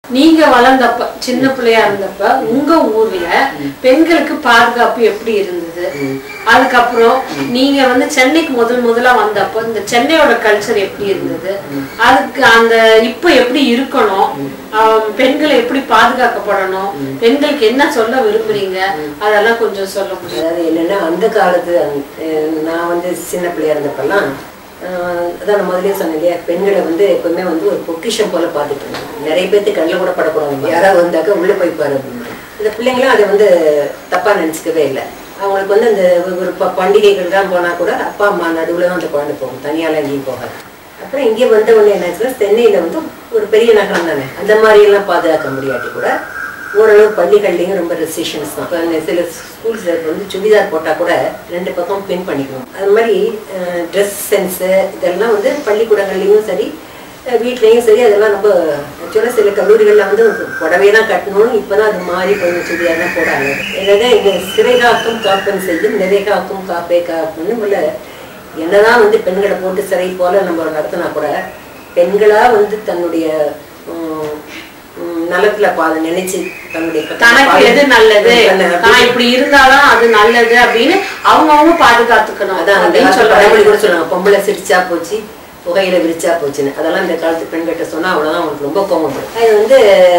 நீங்க வளர்ந்தப்ப சின்ன பிள்ளையா இருந்தப்ப உங்க ஊர்ல பெண்களுக்கு பாதுகாப்பு எப்படி இருந்தது அதுக்கப்புறம் நீங்க வந்து சென்னைக்கு முதல் முதலா வந்தப்ப இந்த சென்னையோட கல்ச்சர் எப்படி இருந்தது அதுக்கு அந்த இப்ப எப்படி இருக்கணும் ஆஹ் பெண்களை எப்படி பாதுகாக்கப்படணும் பெண்களுக்கு என்ன சொல்ல விரும்புறீங்க அதெல்லாம் கொஞ்சம் சொல்ல முடியும் அதாவது என்னன்னா அந்த காலத்து அஹ், நான் வந்து சின்ன பிள்ளையா இருந்தப்பெல்லாம் அஹ், அதான் நான் முதலே சொன்னேன் இல்லையா பெண்களை வந்து எப்பவுமே வந்து ஒரு பொக்கிஷம் போல பார்த்துட்டு இருந்தாங்க நிறைய பேர்த்து கண்ணில் கூட படக்கூடாது யாராவது வந்தாக்க உள்ள போய் பாரு அப்படின்னு இந்த பிள்ளைங்களும் அதை வந்து தப்பா நினைச்சுக்கவே இல்லை அவங்களுக்கு வந்து அந்த ஒரு ப- பண்டிகைகள்லாம் போனா கூட அப்பா அம்மா நடுவுல தான் அந்த குழந்தை போகும் தனியாலாம் எங்கேயும் போகாது அப்புறம் இங்கே வந்த உடனே என்னாச்சுன்னா சென்னையில வந்து ஒரு பெரிய நகரம் தானே அந்த மாதிரி எல்லாம் பாதுகாக்க முடியாட்டி கூட ஓரளவு பள்ளிகள்லையும் ரொம்ப ரெஸ்ட்ரிக்ஷன்ஸ் தான் இப்ப சில ஸ்கூல்ஸ் வந்து சுடிதார் போட்டால் கூட ரெண்டு பக்கம் பின் பண்ணிக்கணும் அது மாதிரி ட்ரெஸ் சென்ஸு இதெல்லாம் வந்து பள்ளிக்கூடங்கள்லையும் சரி அஹ் வீட்லயும் சரி அதெல்லாம் ரொம்ப ஆக்சுவலாக சில கல்லூரிகளில் வந்து புடவை தான் கட்டணும் இப்போ தான் அது மாறி கொஞ்சம் சுடிதார் தான் போடாங்க என்னது இங்கே சிறை காக்கும் காப்பன் செய்யும் நிறை காக்கும் காப்பே காப்புன்னு உள்ள என்னதான் வந்து பெண்களை போட்டு சிறை போல நம்ம நடத்தினா கூட பெண்களா வந்து தன்னுடைய உம், உம், நலத்துல பாத நினைச்சு தன்னுடைய தனக்கு எது நல்லது தன்னை- நான் இப்படி இருந்தாதான் அது நல்லது அப்படின்னு அவங்கவுங்க பாதுகாத்துக்கணும் அதான் அந்த அப்படின்னு காலத்து பழமொழி சொல்ல கூட சொல்லுவாங்க பொம்பளை சிரிச்சா போச்சு புகையில விரிச்சா போச்சுன்னு அதெல்லாம் இந்த காலத்து பெண்கிட்ட சொன்னா அவ்வளவுதான் அவங்களுக்கு ரொம்ப கோவம் வரும். அது வந்து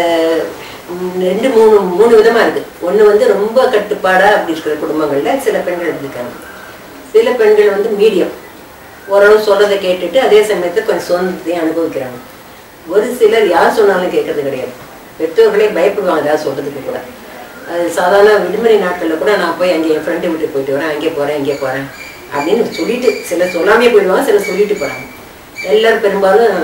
உம், ரெண்டு மூணு மூணு விதமா இருக்கு ஒண்ணு வந்து ரொம்ப கட்டுப்பாடா அப்படி இருக்கிற குடும்பங்கள்ல சில பெண்கள் இருந்திருக்காங்க சில பெண்கள் வந்து மீடியம் ஓரளவு சொல்றதை கேட்டுட்டு அதே சமயத்துல கொஞ்சம் சுதந்திரத்தையும் அனுபவிக்கிறாங்க ஒரு சிலர் யார் சொன்னாலும் கேட்கறது கிடையாது பெற்றோர்களே பயப்படுவாங்க ஏதாவது சொல்றதுக்கு கூட அது சாதாரண விடுமுறை நாட்களில் கூட நான் போய் அங்கே என் ஃப்ரெண்டு வீட்டுக்கு போயிட்டு வரேன் அங்கே போகிறேன் இங்கே போகிறேன் அப்படின்னு சொல்லிட்டு சிலர் சொல்லாமே போயிடுவாங்க சிலர் சொல்லிட்டு போகிறாங்க எல்லாரும் பெரும்பாலும்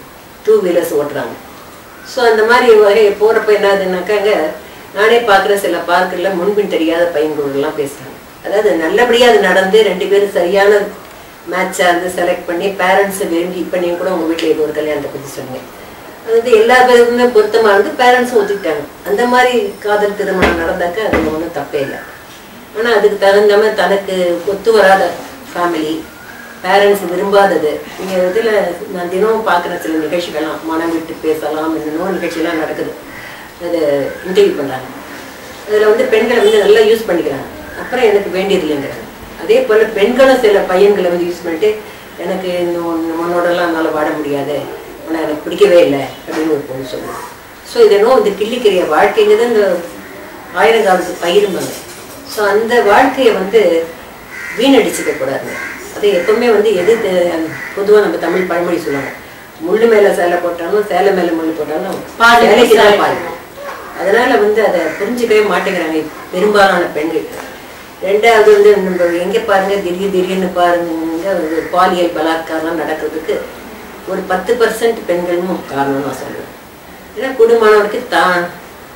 டூ வீலர்ஸ் ஓட்டுறாங்க ஸோ அந்த மாதிரி வகை போகிறப்ப என்னதுன்னாக்காங்க நானே பார்க்குற சில பார்க்கில் முன்பின் தெரியாத பையன்களெல்லாம் பேசுகிறாங்க அதாவது நல்லபடியாக அது நடந்து ரெண்டு பேரும் சரியான மேட்சாக இருந்து செலக்ட் பண்ணி பேரண்ட்ஸை விரும்பி இப்போ நீங்கள் கூட உங்கள் வீட்டில் ஏதோ ஒரு கல்யாணத்தை பற்றி சொன்னீங்க அது வந்து எல்லா பேருக்குமே பொருத்தமாக இருந்து பேரண்ட்ஸும் ஒத்துக்கிட்டாங்க அந்த மாதிரி காதல் திருமணம் நடந்தாக்க அது ஒன்றும் தப்பே இல்லை ஆனால் அதுக்கு தகுந்த மாதிரி தனக்கு ஒத்து வராத ஃபேமிலி பேரண்ட்ஸ் விரும்பாதது இங்கே இதில் நான் தினமும் பார்க்குற சில நிகழ்ச்சிகள்லாம் மனம் விட்டு பேசலாம் என்னென்னோ நிகழ்ச்சியெல்லாம் நடக்குது அது இன்டர்வியூ பண்ணுறாங்க அதில் வந்து பெண்களை வந்து நல்லா யூஸ் பண்ணிக்கிறாங்க அப்புறம் எனக்கு வேண்டியது இல்லைங்கிறாங்க அதே போல் பெண்களும் சில பையன்களை வந்து யூஸ் பண்ணிட்டு எனக்கு இந்த உன்- உன்னோடலாம் என்னால் வாட முடியாது உன்னை எனக்கு பிடிக்கவே இல்லை அப்படின்னு ஒரு பொண்ணு சொல்லுவாங்க ஸோ இதென்னோ இந்த கிள்ளிக்கிறிய வாழ்க்கைங்கிறது இந்த ஆயிரம் காலத்து பயிரும்பாங்க ஸோ அந்த வாழ்க்கையை வந்து வீணடிச்சுக்க கூடாது அது எப்பவுமே வந்து எது பொதுவாக நம்ம தமிழ் பழமொழி சொல்லுவாங்க முள்ளு மேலே சேலை போட்டாலும் சேலை மேலே முள்ளு போட்டாலும் பாதி சேலைக்கு தான் சேலை. பாதி அதனால வந்து அதை புரிஞ்சுக்கவே மாட்டேங்கிறாங்க பெரும்பாலான பெண்கள் ரெண்டாவது வந்து நம்ம எங்க பாருங்க திடீர் திடீர்னு பாருங்க ஒரு பாலியல் பலாத்காரம் நடக்கிறதுக்கு ஒரு பத்து பர்சன்ட் பெண்களும் காரணம் நான் சொல்லுவேன் ஏன்னா குடும்பமானவருக்கு தான்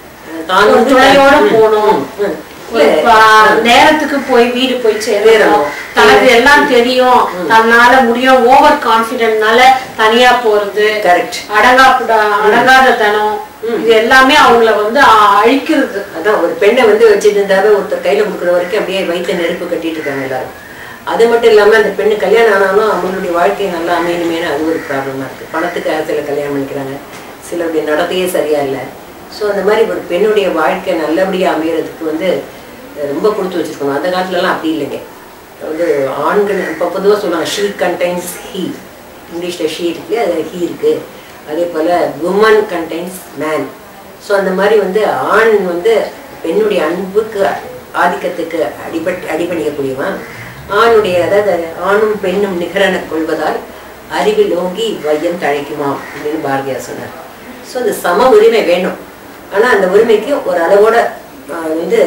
தான் ஒரு வந்து துணையோட ம், போகணும். ம், ம். ஒரு இல்ல, பா- நேரத்துக்கு போய் வீடு போய் சேரணும் சேரணும். தனக்கு எல்லாம் தெரியும் தன்னால முடியும் ஓவர் கான்பிடென்ட்னால தனியா போறது கரெக்ட் அடங்கா அடங்காத தனம் இது எல்லாமே அவங்கள வந்து அ- அழிக்கிறது அதான் ஒரு பெண்ணை வந்து வச்சுட்டு இருந்தாவே ஒருத்தர் கையில கொடுக்குற வரைக்கும் அப்படியே வயிற்றுல நெருப்பு கட்டிட்டு இருக்காங்க எல்லாரும் அது மட்டும் இல்லாம அந்த பெண்ணு கல்யாணம் ஆனாலும் அவங்களுடைய வாழ்க்கை நல்லா அமையணுமேனு அது ஒரு ப்ராப்ளமா இருக்கு பணத்துக்காக சில கல்யாணம் பண்ணிக்கிறாங்க சிலருடைய நடத்தையே சரியா இல்லை ஸோ அந்த மாதிரி ஒரு பெண்ணுடைய வாழ்க்கை நல்லபடியா அமையறதுக்கு வந்து அஹ், ரொம்ப கொடுத்து வச்சிருக்கணும் அந்த காலத்துலலாம் அப்படி இல்லைங்க வந்து ஆண்கள் இப்போ பொதுவாக சொல்லுவாங்க ஷீ கண்டைன்ஸ் ஹீ இங்கிலீஷில் ஷீ இருக்கு அது ஹீ இருக்கு அதே போல் உமன் கண்டைன்ஸ் மேன் ஸோ அந்த மாதிரி வந்து ஆண் வந்து பெண்ணுடைய அன்புக்கு ஆதிக்கத்துக்கு அடிபட்டு அடிபணியக்கூடியவன் ஆணுடைய அதாவது ஆணும் பெண்ணும் நிகரென கொள்வதால் அறிவில் ஓங்கி வையம் தழைக்குமா அப்படின்னு பாரதியார் சொன்னார் ஸோ அந்த சம உரிமை வேணும் ஆனால் அந்த உரிமைக்கு ஒரு அளவோட ஆஹ், வந்து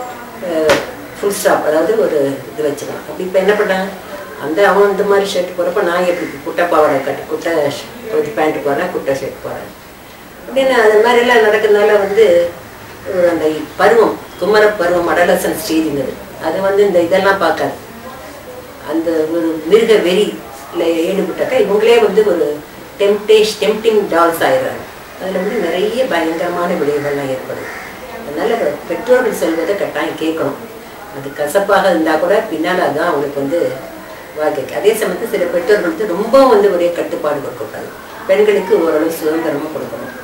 ஃபுல் ஸ்டாப் அதாவது ஒரு இது வச்சுக்கலாம் அப்படி இப்போ என்ன பண்ணாங்க அந்த அவன் இந்த மாதிரி ஷர்ட் போகிறப்ப நான் எப்படி குட்டை பாவாடை கட்டி குட்டை ஷ- பேண்ட் போடுறேன் குட்டை ஷர்ட் போடுறேன் அப்படின்னு அது மாதிரிலாம் நடக்கிறதுனால வந்து ஒரு அந்த பருவம் குமர பருவம் அடலசன் ஸ்டேஜுங்கிறது அது வந்து இந்த இதெல்லாம் பார்க்காது அந்த ஒரு மிருக வெறியில் ஈடுபட்டாக்கா இவங்களே வந்து ஒரு டெம்டேஷ் டெம்டிங் டால்ஸ் ஆயிடுறாங்க அதில் வந்து நிறைய பயங்கரமான விளைவுகள்லாம் ஏற்படும் அதனால பெற்றோர்கள் சொல்வதை கட்டாயம் கேட்கணும் அது கசப்பாக இருந்தால் கூட பின்னால் அதுதான் அவங்களுக்கு வந்து வாழ்க்கைக்கு அதே சமயத்தில் சில பெற்றோர்கள் வந்து ரொம்ப வந்து ஒரே கட்டுப்பாடு கொடுக்கக்கூடாது பெண்களுக்கு ஓரளவு சுதந்திரமாக கொடுக்கணும்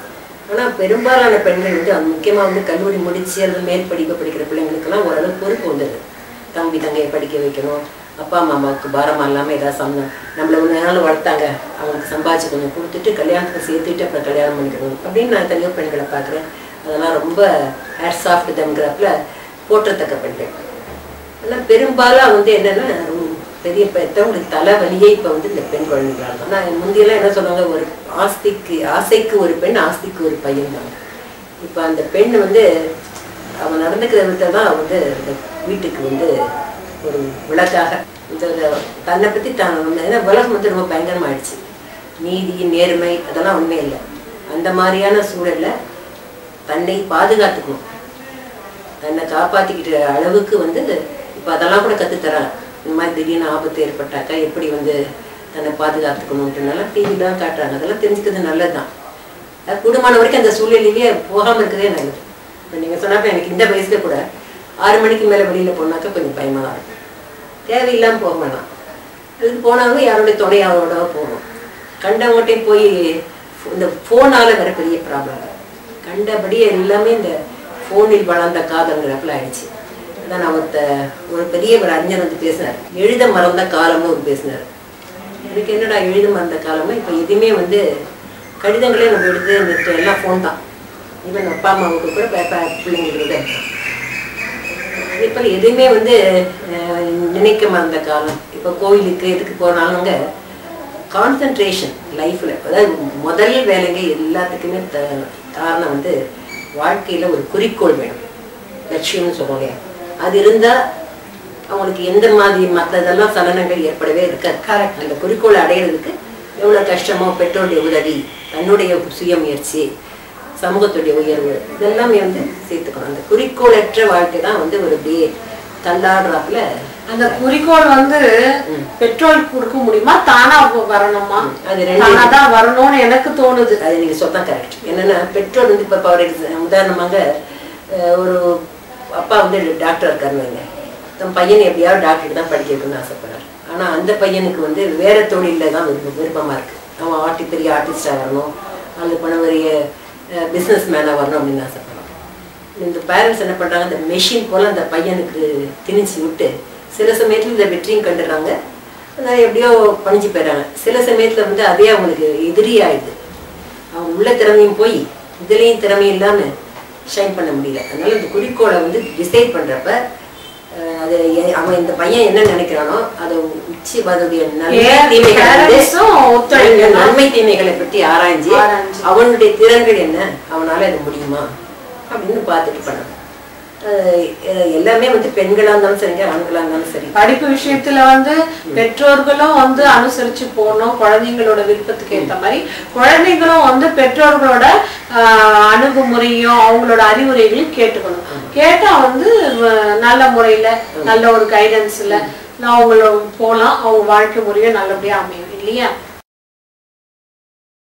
ஆனா பெரும்பாலான பெண்கள் வந்து அது முக்கியமா வந்து கல்லூரி முடிச்சு அல்லது மேற்படிப்பு படிக்கிற பிள்ளைங்களுக்கெல்லாம் ஓரளவு பொறுப்பு வந்துடுது தம்பி தங்கையை படிக்க வைக்கணும் அப்பா அம்மாவுக்கு பாரமா இல்லாம ஏதாவது சம்பளம் நம்மள ஒரு நாள் வளர்த்தாங்க அவங்களுக்கு சம்பாதிச்சு கொஞ்சம் கொடுத்துட்டு கல்யாணத்துக்கு சேர்த்துட்டு அப்புறம் கல்யாணம் பண்ணிக்கணும் அப்படின்னு நான் தனியோ பெண்களை பார்க்குறேன் அதெல்லாம் ரொம்ப ஹேட்ஸ் ஆஃப் தம்ங்கிறப்பல போற்றத்தக்க பெண்கள் ஆனால் பெரும்பாலும் வந்து என்னன்னா உம், பெரிய பெற்றவங்களுக்கு தலைவலியே இப்போ வந்து இந்த பெண் குழந்தைகளால் தான் நான் முந்தியெல்லாம் என்ன சொல்லுவாங்க ஒரு ஆஸ்திக்கு ஆசைக்கு ஒரு பெண் ஆஸ்திக்கு ஒரு பையன் தான் இப்போ அந்த பெண் வந்து அவன் நடந்துக்கிற விதத்தை தான் வந்து இந்த வீட்டுக்கு வந்து ஒரு விளக்காக இந்த இந்த தன்னை பற்றி தான் ஏன்னா உலகம் வந்து ரொம்ப பயங்கரமாயிடுச்சு நீதி நேர்மை அதெல்லாம் உண்மை இல்லை அந்த மாதிரியான சூழல்ல தன்னை பாதுகாத்துக்கணும் தன்னை காப்பாத்திக்கிட்ட அளவுக்கு வந்து இப்போ அதெல்லாம் கூட கற்றுத்தராங்க இந்த மாதிரி திடீர்னு ஆபத்து ஏற்பட்டாக்கா எப்படி வந்து தன்னை பாதுகாத்துக்கணுன்றனால டிவி தான் காட்டுறாங்க அதெல்லாம் தெரிஞ்சுக்கிறது நல்லதுதான் அது கூடுமான வரைக்கும் அந்த சூழ்நிலையிலேயே போகாமல் இருக்கிறதே நல்லது இப்போ நீங்கள் சொன்னப்ப எனக்கு இந்த வயசுல கூட ஆறு மணிக்கு மேலே வெளியில் போனாக்கா கொஞ்சம் பயமாக தான் இருக்கும் தேவையில்லாமல் போக வேணாம் அதுக்கு போனாலும் யாருடைய துணையாளோட போகணும் கண்டவங்ககிட்டயும் போய் இந்த ஃபோனால வேற பெரிய ப்ராப்ளம் கண்டபடி எல்லாமே இந்த ஃபோனில் வளர்ந்த காதல்ங்கிறப்பல ஆயிடுச்சு அதான் நான் ஒருத்த ஒரு பெரிய ஒரு அறிஞர் வந்து பேசினார் எழுத மறந்த காலம்னு ஒரு பேசினார் எனக்கு என்னடா எழுத மறந்த காலம்னா இப்போ எதுவுமே வந்து கடிதங்களே நம்ம எழுது நிறுத்தம் எல்லாம் ஃபோன் தான் ஈவன் அப்பா அம்மாவுக்கு கூட பே- பே- பிள்ளைங்களுக்கு தான் இப்போ எதுவுமே வந்து அஹ், நினைக்க மறந்த காலம் இப்போ கோயிலுக்கு எதுக்கு போனாலுங்க கான்சன்ட்ரேஷன் லைஃப்பில் அதாவது முதல் வேலைங்க எல்லாத்துக்குமே த காரணம் வந்து வாழ்க்கையில் ஒரு குறிக்கோள் வேணும் லட்சியம்னு சொல்லுவோம் இல்லையா அது இருந்தால் அவங்களுக்கு எந்த மாதிரி மற்றதெல்லாம் சலனங்கள் ஏற்படவே இருக்காது கரெக்ட் அந்த குறிக்கோளை அடையிறதுக்கு எவ்வளோ கஷ்டமோ பெற்றோருடைய உதவி தன்னுடைய சுய முயற்சி சமூகத்துடைய உயர்வு இதெல்லாமே வந்து சேர்த்துக்கணும் அந்த குறிக்கோளற்ற வாழ்க்கை தான் வந்து ஒரு அப்படியே தள்ளாடுறாப்புல அந்த குறிக்கோள் வந்து பெட்ரோல் கொடுக்க முடியுமா தானா வரணுமா அது ரெண்டு தானா தான் வரணும்னு எனக்கு தோணுது அது நீங்க சொன்னா கரெக்ட் என்னன்னா பெற்றோர் வந்து இப்போ ஃபார் உதாரணமாக அஹ், ஒரு அப்பா வந்து டாக்டர் இருக்காருன்னு வைங்க தன் பையனை எப்படியாவது டாக்டருக்கு தான் படிக்க வைக்கணும்னு ஆசைப்படுறாரு ஆனா அந்த பையனுக்கு வந்து வேற தொழிலில் தான் விருப்பம் விருப்பமா இருக்கு அவன் ஆர்டி பெரிய ஆர்டிஸ்டாக வரணும் அல்லது பண்ண பெரிய பிஸ்னஸ் மேனாக வரணும் அப்படின்னு ஆசைப்படுறான் இந்த பேரண்ட்ஸ் என்ன பண்றாங்க அந்த மெஷின் போல அந்த பையனுக்கு திணிச்சு விட்டு சில சமயத்துல இந்த வெற்றியும் கண்டுறாங்க ஆனால் எப்படியோ பணிஞ்சு போயிடுறாங்க சில சமயத்துல வந்து அதே அவங்களுக்கு எதிரி ஆயிடுது அவங்க உள்ள திறமையும் போய் இதுலேயும் திறமை இல்லாம ஷைன் பண்ண முடியல அதனால இந்த குறிக்கோளை வந்து டிசைட் பண்றப்ப அஹ், அது எ- அவன் இந்த பையன் என்ன நினைக்கிறானோ அதை உச்சி அதோடைய நன்மை ஏன் தீமைகளை வந்து parents-உம் ஒத்துழைக்கணும். நன்மை தீமைகளை பற்றி ஆராய்ஞ்சு ஆராய்ஞ்சு. அவனுடைய திறன்கள் என்ன அவனால அது முடியுமா அப்படின்னு பார்த்துட்டு பண்ணணும் அஹ் அஹ் எல்லாமே வந்து பெண்களா இருந்தாலும் சரிங்க ஆண்களா இருந்தாலும் சரி படிப்பு விஷயத்துல வந்து பெற்றோர்களும் வந்து அனுசரிச்சு போகணும் குழந்தைங்களோட விருப்பத்துக்கு ஏத்த மாதிரி குழந்தைங்களும் வந்து பெற்றோர்களோட ஆஹ், அணுகுமுறையும் அவங்களோட அறிவுரைகளையும் கேட்டுக்கணும் கேட்டா வந்து வ- நல்ல முறையில நல்ல ஒரு கைடன்ஸ்ல அவங்கள போலாம் அவங்க வாழ்க்கை முறையும் நல்லபடியா அமையும் இல்லையா